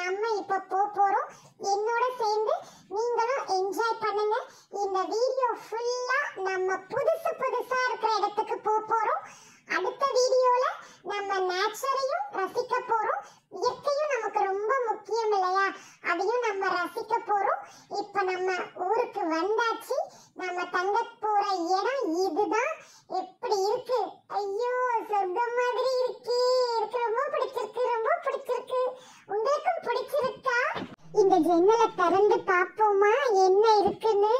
நம்ம இப்ப போக போறோம் என்னோட சேர்ந்து நீங்களும் என்ஜாய் பண்ணுங்க இந்த வீடியோ ஃபுல்லா நம்ம புதுசு புதுசா இருக்கிற இடத்துக்கு போக போறோம் அடுத்த வீடியோல நம்ம நேச்சரையும் ரசிக்க போறோம் இயற்கையும் நமக்கு ரொம்ப முக்கியம் இல்லையா அதையும் நம்ம ரசிக்க போறோம் இப்ப நம்ம ஊருக்கு வந்தாச்சு நம்ம தங்க போற இடம் இதுதான் எப்படி இருக்கு ஐயோ சொர்க்கம் மாதிரி இருக்கே எனக்கு ரொம்ப பிடிச்சிருக்கு ரொம்ப பிடிச்சிருக்கு உங்களுக்கும் பிடிச்சிருக்கா இந்த ஜன்னலை திறந்து பாப்போமா என்ன இருக்குன்னு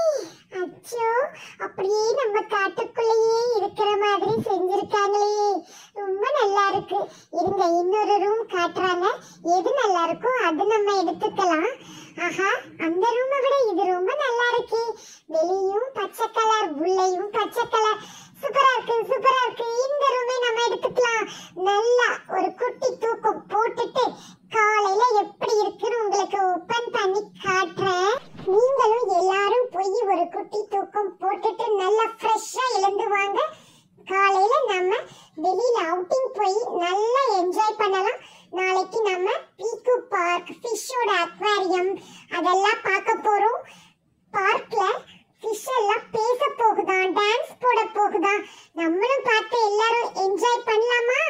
அச்சோ அப்படியே நம்ம காட்டுக்குள்ளேயே இருக்கிற மாதிரி செஞ்சிருக்காங்களே ரொம்ப நல்லா இருக்கு இருங்க இன்னொரு ரூம் காட்டுறாங்க எது நல்லா இருக்கோ அது நம்ம எடுத்துக்கலாம் ஆஹா அந்த ரூமை விட இது ரொம்ப நல்லா இருக்கு வெளியும் பச்சை கலர் உள்ளேயும் பச்சை கலர் சூப்பரா இருக்கு சூப்பரா இருக்கு இந்த ரூமே நம்ம எடுத்துக்கலாம் நல்லா ஒரு குட்டி தூக்கம் போட்டுட்டு காலையில எப்படி இருக்குன்னு உங்களுக்கு ஓபன் பண்ணி காட்டுறேன் நீங்களும் எல்லாரும் போய் ஒரு குட்டி தூக்கம் போட்டுட்டு நல்லா ஃப்ரெஷ்ஷா எழுந்து வாங்க காலையில நம்ம வெளியில அவுட்டிங் போய் நல்லா என்ஜாய் பண்ணலாம் நாளைக்கு நம்ம பீக்கு பார்க் ஃபிஷ்ஷோட அக்வாரியம் அதெல்லாம் பார்க்க போறோம் பார்க்ல ஃபிஷ் எல்லாம் பேச போகுதாம் டான்ஸ் போட போகுதாம் நம்மளும் பார்த்து எல்லாரும் என்ஜாய் பண்ணலாமா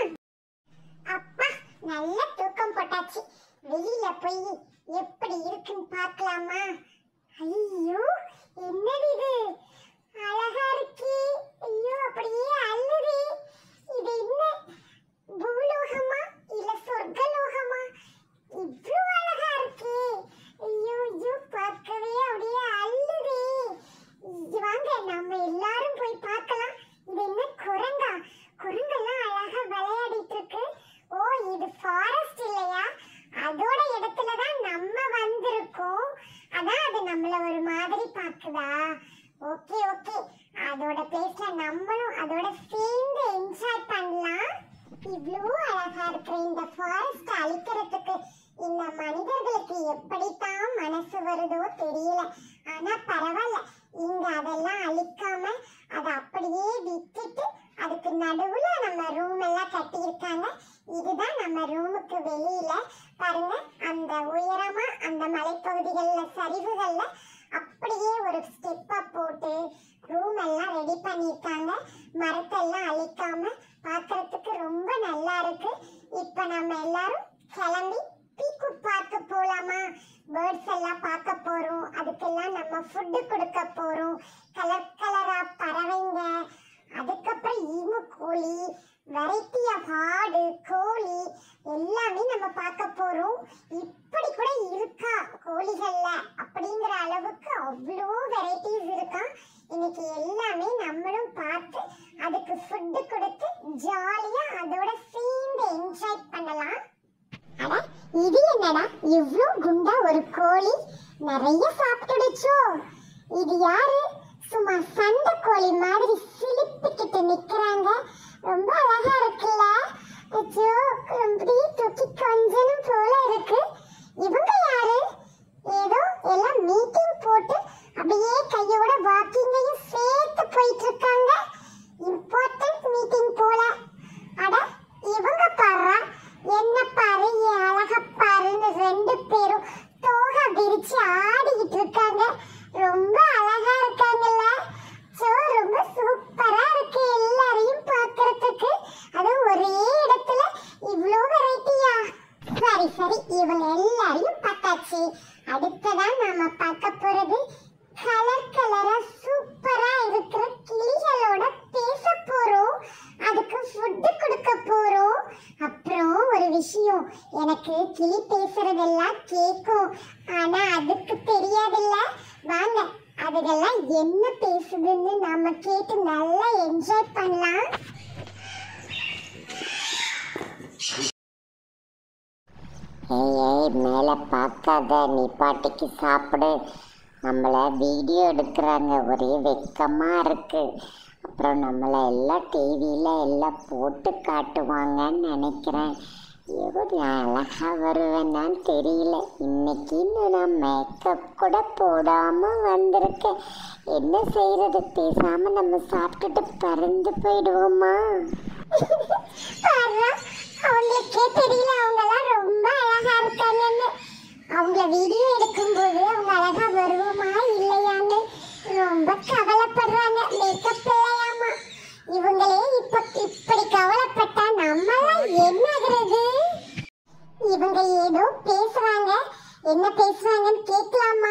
அப்பா நல்ல தூக்கம் போட்டாச்சு வெளியில போய் எப்படி இருக்குன்னு பார்க்கலாமா ஐயோ என்னது இது அழகா இருக்கு ஐயோ அப்படியே அள்ளுதே இது என்ன பூலோகமா இல்ல சொர்க்கலோகமா இவ்ளோ அழகா இருக்கு ஐயோ ஐயோ பார்க்கவே அப்படியே அள்ளுதே இங்க வாங்க நம்ம எல்லாரும் போய் பார்க்கலாம் இது என்ன குரங்கா குரங்கெல்லாம் அழகா விளையாடிட்டு இருக்கு ஓ இது ஃபாரஸ்ட் இல்லையா அதோட இடத்துல தான் நம்ம வந்திருக்கோம் அதான் அது நம்மள ஒரு மாதிரி பாக்குதா ஓகே ஓகே அதோட பிளேஸ்ல நம்மளும் அதோட சேர்ந்து என்ஜாய் பண்ணலாம் இவ்வளோ அழகா இருக்கிற இந்த ஃபாரஸ்ட் அழிக்கிறதுக்கு இந்த மனிதர்களுக்கு எப்படித்தான் மனசு வருதோ தெரியல ஆனா பரவாயில்ல இங்க அதெல்லாம் அழிக்காம அதை அப்படியே விட்டுட்டு அதுக்கு நடுவுல நம்ம ரூம் எல்லாம் கட்டியிருக்காங்க இதுதான் நம்ம ரூமுக்கு வெளியில பாருங்க அந்த உயரமா அந்த மலைப்பகுதிகள்ல சரிவுகள்ல அப்படியே ஒரு ஸ்டெப்பா போட்டு ரூம் எல்லாம் ரெடி பண்ணியிருக்காங்க மரத்தெல்லாம் அழிக்காம பார்க்கறதுக்கு ரொம்ப நல்லா இருக்கு இப்ப நம்ம எல்லாரும் கிளம்பி பீக்கு பார்க்க போலாமா பேர்ட்ஸ் எல்லாம் பார்க்க போறோம் அதுக்கெல்லாம் நம்ம ஃபுட்டு கொடுக்க போறோம் கலர் கலரா பறவைங்க அதுக்கப்புறம் ஈமு கோழி வெரைட்டி ஆஃப் ஆடு கோழி எல்லாமே நம்ம பார்க்க போறோம் இப்படி கூட இருக்கா கோழிகள்ல அப்படிங்கிற அளவுக்கு அவ்வளோ வெரைட்டிஸ் இருக்கா இன்னைக்கு எல்லாமே நம்மளும் பார்த்து அதுக்கு ஃபுட்டு கொடுத்து ஜாலியா அதோட சேர்ந்து என்ஜாய் பண்ணலாம் அட இது என்னடா இவ்ளோ குண்டா ஒரு கோழி நிறைய சாப்பிட்டுடுச்சோ இது யாரு சும்மா சண்டை கோழி மாதிரி சிலிப்பிக்கிட்டு நிக்கிறாங்க ரொம்ப அழகா இருக்குல்ல அச்சோ அப்படியே தூக்கி கொஞ்சனும் போல இருக்கு இவங்க யாரு ஏதோ எல்லாம் மீட்டிங் போட்டு அப்படியே கையோட வாக்கிங்கையும் சேர்த்து போயிட்டு இருக்காங்க இம்பார்ட்டன்ட் மீட்டிங் போல அட இவங்க பாரு என்ன பாரு என் அழக பாருன்னு ரெண்டு பேரும் தோகை விரிச்சு ஆடிக்கிட்டு இருக்காங்க ரொம்ப அழகா இருக்காங்கல்ல சோ ரொம்ப சூப்பரா இருக்கு எல்லாரையும் பார்க்கறதுக்கு அது ஒரே இடத்துல இவ்ளோ வெரைட்டியா சரி சரி இவங்க எல்லாரையும் பார்த்தாச்சு அடுத்ததான் நாம பார்க்க போறது கலர் கலரா சூப்பரா இருக்கிற கிளிகளோட பேச போறோம் அதுக்கு ஃபுட்டு கொடுக்க போறோம் அப்புறம் ஒரு விஷயம் எனக்கு கிளி பேசுறதெல்லாம் கேட்கும் ஆனா அதுக்கு தெரியாதுல்ல வாங்க அதுகெல்லாம் என்ன பேசுதுன்னு நாம கேட்டு நல்லா என்ஜாய் பண்ணலாம் ஏய் ஏய் மேலே பார்க்காத நீ பாட்டிக்கு சாப்பிடு நம்மளை வீடியோ எடுக்கிறாங்க ஒரே வெக்கமாக இருக்கு அப்புறம் நம்மளை எல்லாம் டிவியில் எல்லாம் போட்டு காட்டுவாங்கன்னு நினைக்கிறேன் எவ்வளோ அழகாக வருவேன்னான்னு தெரியல இன்னைக்கு நான் மேக்கப் கூட போடாமல் வந்திருக்கேன் என்ன செய்கிறது பேசாமல் நம்ம சாப்பிட்டுட்டு பறந்து போயிடுவோமா பாரு அவங்களுக்கே தெரியல அவங்க எல்லாம் ரொம்ப அழகா இருக்காங்கன்னு என்ன பேசுறாங்கன்னு கேட்கலாமா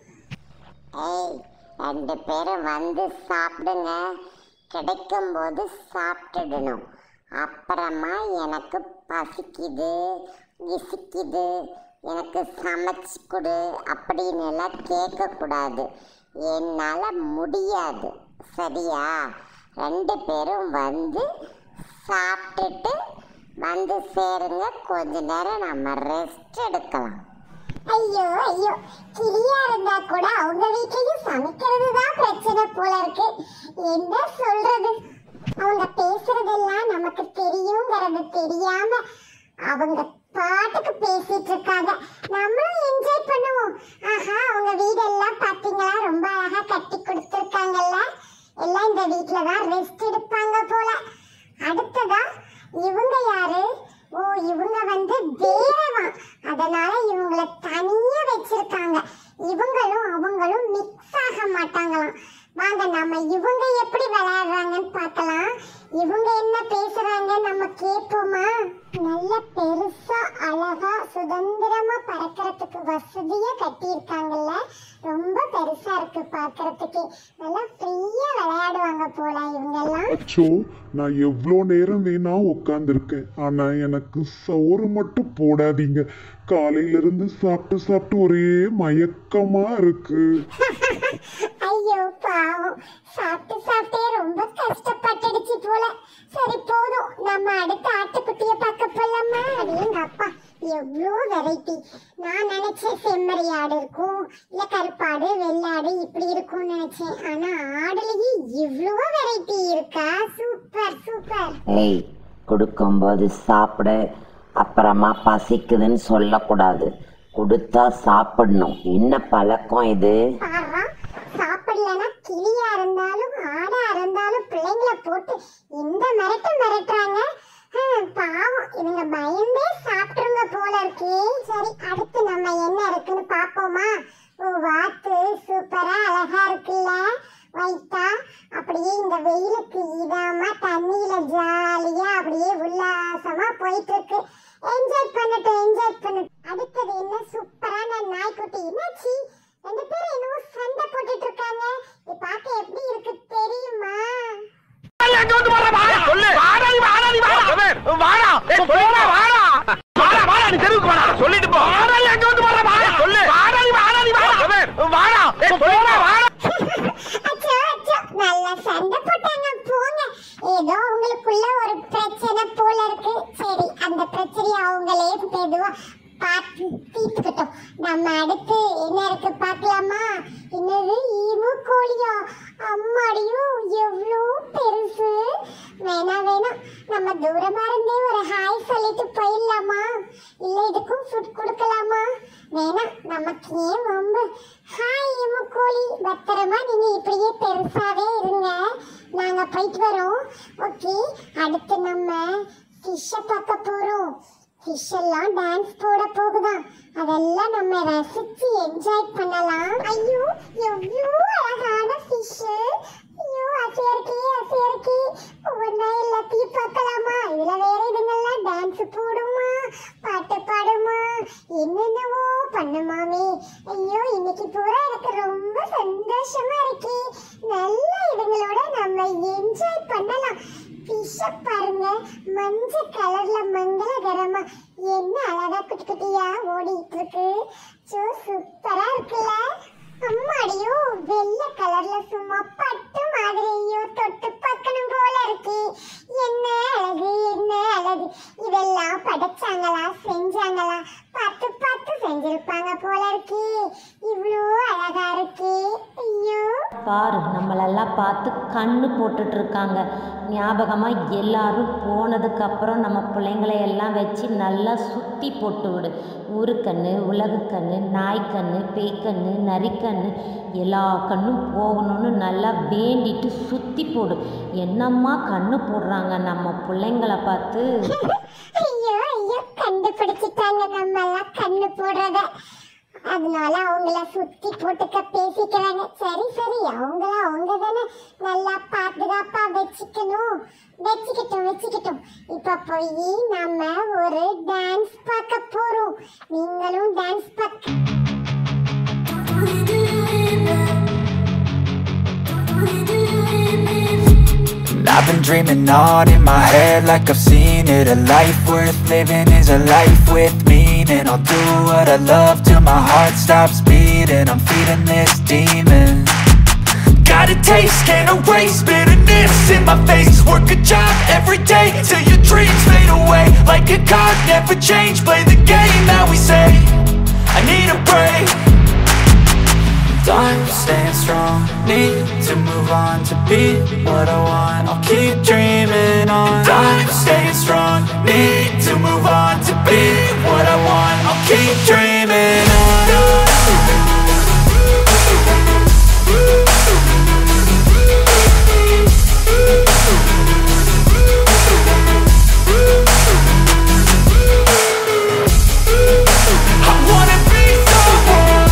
ஏய் ரெண்டு பேரும் வந்து சாப்பிடுங்க கிடைக்கும்போது சாப்பிட்டுடணும் அப்புறமா எனக்கு பசிக்குது இசிக்குது எனக்கு சமைச்சு கொடு அப்படின்னு எல்லாம் கேட்கக்கூடாது என்னால் முடியாது சரியா ரெண்டு பேரும் வந்து சாப்பிட்டுட்டு வந்து சேருங்க கொஞ்ச நேரம் நம்ம ரெஸ்ட் எடுக்கலாம் ஐயோ ஐயோ கிளியா இருந்தா கூட அவங்க வீட்லயும் சமைக்கிறது தான் பிரச்சனை போல இருக்கு என்ன சொல்றது அவங்க பேசுறதெல்லாம் நமக்கு தெரியுங்கிறது தெரியாம அவங்க பாட்டுக்கு பேசிட்டு இருக்காங்க நம்மளும் என்ஜாய் பண்ணுவோம் ஆஹா அவங்க வீடெல்லாம் பாத்தீங்களா ரொம்ப அழகா கட்டி கொடுத்துருக்காங்கல்ல எல்லாம் இந்த வீட்ல தான் ரெஸ்ட் எடுப்பாங்க போல அடுத்ததா இவங்க யாரு ஓ இவங்க வந்து வேறவா அதனால இவங்கள தனியா வச்சிருக்காங்க இவங்களும் அவங்களும் மிக்ஸ் ஆக மாட்டாங்களாம் வாங்க நம்ம இவங்க எப்படி விளையாடுறாங்கன்னு பார்க்கலாம் இவங்க என்ன பேசுறாங்க நம்ம கேட்போமா நல்ல பெருசா அழகா சுதந்திரமா பறக்கிறதுக்கு வசதியா கட்டியிருக்காங்கல்ல ரொம்ப பெருசா இருக்கு பார்க்கிறதுக்கு நல்லா ஃப்ரீயா விளையாடுவாங்க போல இவங்க எல்லாம் அச்சோ நான் எவ்வளோ நேரம் வேணா உட்காந்துருக்கேன் ஆனா எனக்கு சோறு மட்டும் போடாதீங்க காலையில இருந்து சாப்பிட்டு சாப்பிட்டு ஒரே மயக்கமா இருக்கு ஐயோ பாவம் சாப்பிட்டு சாப்பிட்டே ரொம்ப கஷ்டப்பட்டுடுச்சு போல சரி போதும் நம்ம அடுத்த ஆட்டுக்குட்டிய பார்க்க போலாமா அடேங்க அப்பா எவ்வளோ வெரைட்டி நான் நினைச்சேன் செம்மறி ஆடு இருக்கும் இல்ல கருப்பாடு வெள்ளாடு இப்படி இருக்கும்னு நினைச்சேன் ஆனா ஆடுலயே இவ்வளோ வெரைட்டி இருக்கா சூப்பர் சூப்பர் ஏய் கொடுக்கும்போது சாப்பிடு அப்புறமா பசிக்குதுன்னு சொல்லக்கூடாது கொடுத்தா சாப்பிடணும் என்ன பழக்கம் இது பாரா சாப்பிடலன்னா கிளியா இருந்தாலும் ஆடா இருந்தாலும் பிள்ளைங்களை போட்டு இந்த மிரட்டு மிரட்டுறாங்க ஹம், பாவம் இவங்க பயந்தே சாப்பிட்டுருங்க போல இருக்கே சரி அடுத்து நம்ம என்ன இருக்குன்னு பாப்போமா ஓ வாத்து சூப்பரா அழகா இருக்குல்ல வைட்டா அப்படியே இந்த வெயிலுக்கு இதமா தண்ணியில ஜாலியா அப்படியே உல்லாசமா போயிட்டு இருக்கு என்ஜாய் பண்ணட்டும் என்ஜாய் பண்ணட்டும் அடுத்தது என்ன சூப்பரான நாய்க்குட்டி என்னாச்சு ரெண்டு பேரும் என்னவோ சண்டை போட்டுட்டு இருக்காங்க இது பார்க்க எப்படி இருக்கு தெரியுமா சொல்லு வாடா நீ வாடா நீ வாடா வாடா போடா வாடா வாடா வாடா நீ தெருவுக்கு வாடா சொல்லிட்டு போ வாடா நீ அங்க வந்து வாடா வாடா சொல்லு வாடா நீ வாடா நீ வாடா வாடா போடா வாடா அச்சோ அச்சோ நல்லா சண்டை போட்டாங்க போங்க ஏதோ உங்களுக்குள்ள ஒரு பிரச்சனை போல இருக்கு சரி அந்த பிரச்சனையை அவங்களே மெதுவா பார்த்து தீர்த்துக்கிட்டோம் நம்ம அடுத்து என்ன இருக்கு பார்க்கலாமா என்னது ஈமு கோழியா அம்மாடியும் எவ்வளோ பெருசு வேணா வேணா நம்ம தூரமா இருந்தே ஒரு ஹாய் சொல்லிட்டு போயிடலாமா இல்ல இதுக்கும் ஃபுட் கொடுக்கலாமா வேணா நமக்கு ஏன் ரொம்ப ஹாய் ஈமு கோழி பத்திரமா நீங்க இப்படியே பெருசாவே இருங்க நாங்க போயிட்டு வரோம் ஓகே அடுத்து நம்ம ஃபிஷ்ஷை பார்க்க போறோம் ஃபிஷ் எல்லாம் டான்ஸ் போட போகுதாம் அதெல்லாம் நம்ம ரசிச்சு என்ஜாய் பண்ணலாம் ஐயோ எவ்வளோ அழகான ஃபிஷ் ஐயோ ஆசையா இருக்கே ஆசையா இருக்கே ஒவ்வொன்றா எல்லாத்தையும் பார்க்கலாமா இதுல வேற இதுங்கெல்லாம் டான்ஸ் போடுமா பாட்டு பாடுமா என்னென்னவோ பண்ணுமாமே ஐயோ இன்னைக்கு பூரா எனக்கு ரொம்ப சந்தோஷமா இருக்கு நல்லா இதுங்களோட நம்ம என்ஜாய் பண்ணலாம் ஃபிஷ்ஷை பாருங்க மஞ்சள் கலர்ல மங்களகரமா என்ன அழகா குட்டி குட்டியா ஓடிட்டு இருக்கு சோ சூப்பரா இருக்குல்ல அம்மாடியோ வெள்ளை கலர்ல சும்மா பட்டு மாதிரியோ தொட்டு பார்க்கணும் போல இருக்கு என்ன அழகு என்ன அழகு இதெல்லாம் படைச்சாங்களா செஞ்சாங்களா பார்த்து பார்த்து செஞ்சிருப்பாங்க போல இருக்கு இவ்வளோ அழகா இருக்கு ஐயோ பாரு நம்மளெல்லாம் பார்த்து கண்ணு போட்டுட்டு இருக்காங்க ஞாபகமாக எல்லாரும் போனதுக்கப்புறம் நம்ம பிள்ளைங்களை எல்லாம் வச்சு நல்லா சுற்றி போட்டு விடு ஊருக்கண்ணு உலகுக்கண்ணு நாய்க்கண்ணு பேய்க்கண்ணு நரிக்கண்ணு எல்லா கண்ணும் போகணும்னு நல்லா வேண்டிட்டு சுற்றி போடு என்னம்மா கண்ணு போடுறாங்க நம்ம பிள்ளைங்கள பார்த்து ஐயோ ஐயோ கண்டுபிடிச்சிட்டாங்க நம்ம எல்லாம் கண்ணு போடுறத அதனால அவங்கள சுத்தி போட்டுக்க பேசிக்கிறாங்க சரி சரி அவங்கள அவங்க தானே நல்லா பாதுகாப்பா வச்சுக்கணும் வச்சுக்கிட்டோம் வச்சுக்கிட்டோம் இப்ப போய் நம்ம ஒரு டான்ஸ் பார்க்க போறோம் நீங்களும் டான்ஸ் பார்க்க And I've been dreaming on in my head like I've seen it A life worth living is a life with meaning I'll do what I love till my heart stops beating I'm feeding this demon Got a taste, can't erase bitterness in my face Work a job every day till your dreams fade away Like a card, never change, play the game that we say I need a break Time staying strong, need to move on to be what I want I'll keep dreaming on Time staying strong, need to move on to be what I want I'll keep dreaming on I wanna be someone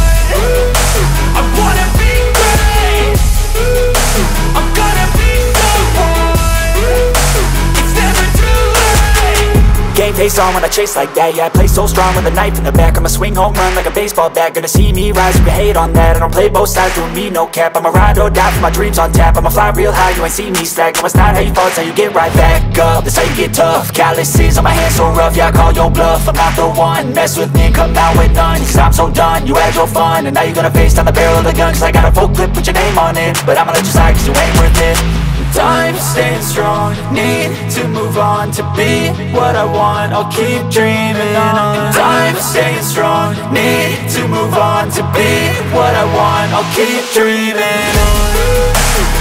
I wanna be great I'm gonna be someone It's never too late Game face on when I chase like that Yeah, I play so strong with a knife in the back I'ma swing home run like a baseball bat Gonna see me rise, you can hate on that I don't play both sides, doing me no cap I'ma ride or die for my dreams on tap I'ma fly real high, you ain't see me slack No, it's not how you fall, it's how you get right back up That's how you get tough Calluses on my hands so rough, yeah, I call your bluff I'm not the one, mess with me and come out with none Cause I'm so done, you had your fun And now you're gonna face down the barrel of the gun Cause I got a full clip with your name on it But I'ma let you slide cause you ain't worth it Time staying strong, need to move on to be what I want. I'll keep dreaming on. Time staying strong, need to move on to be what I want. I'll keep dreaming on.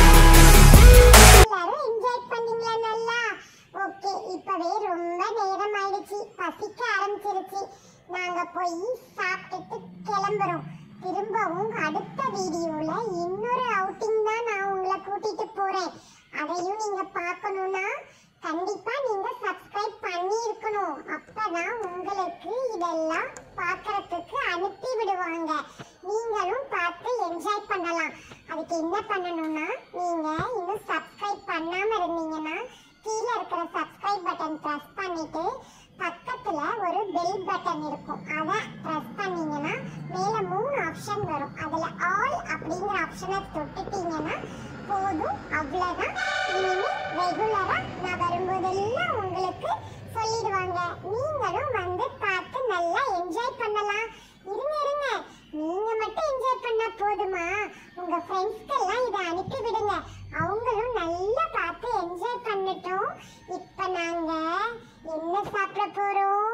எல்லாரும் enjoy பண்ணீங்களா நல்லா okay இப்பவே ரொம்ப நேரம் ஆயிடுச்சு பசிக்க ஆரம்பிச்சிருச்சு நாங்க போய் சாப்பிட்டுட்டு கிளம்புறோம் திரும்பவும் அடுத்த வீடியோல இன்னொரு அவுட்டிங் தான் நான் உங்களை கூட்டிட்டு போறேன் அதையும் நீங்க பார்க்கணும்னா கண்டிப்பா நீங்க சப்ஸ்கிரைப் பண்ணி இருக்கணும் அப்பதான் உங்களுக்கு இதெல்லாம் பார்க்கறதுக்கு அனுப்பி விடுவாங்க நீங்களும் பார்த்து என்ஜாய் பண்ணலாம் அதுக்கு என்ன பண்ணணும்னா நீங்க இன்னும் சப்ஸ்கிரைப் பண்ணாம இருந்தீங்கன்னா கீழே இருக்கிற சப்ஸ்கிரைப் பட்டன் பிரஸ் பண்ணிட்டு பக்கத்துல ஒரு பெல் பட்டன் இருக்கும் அதை பிரஸ் பண்ணீங்கன்னா மேல மூணு ஆப்ஷன் வரும் அதுல ஆல் அப்படிங்கிற ஆப்ஷனை தொட்டுட்டீங்கன்னா போதும் அவ்வளவுதான் இனிமே ரெகுலரா நான் வரும்போதெல்லாம் உங்களுக்கு சொல்லிடுவாங்க நீங்களும் வந்து பார்த்து நல்லா என்ஜாய் பண்ணலாம் இருங்க இருங்க நீங்க மட்டும் என்ஜாய் பண்ணா போதுமா உங்க ஃப்ரெண்ட்ஸ்க்கு எல்லாம் இதை அனுப்பி விடுங்க அவங்களும் நல்லா பார்த்து என்ஜாய் பண்ணட்டும் இப்ப நாங்க என்ன சாப்பிட போறோம்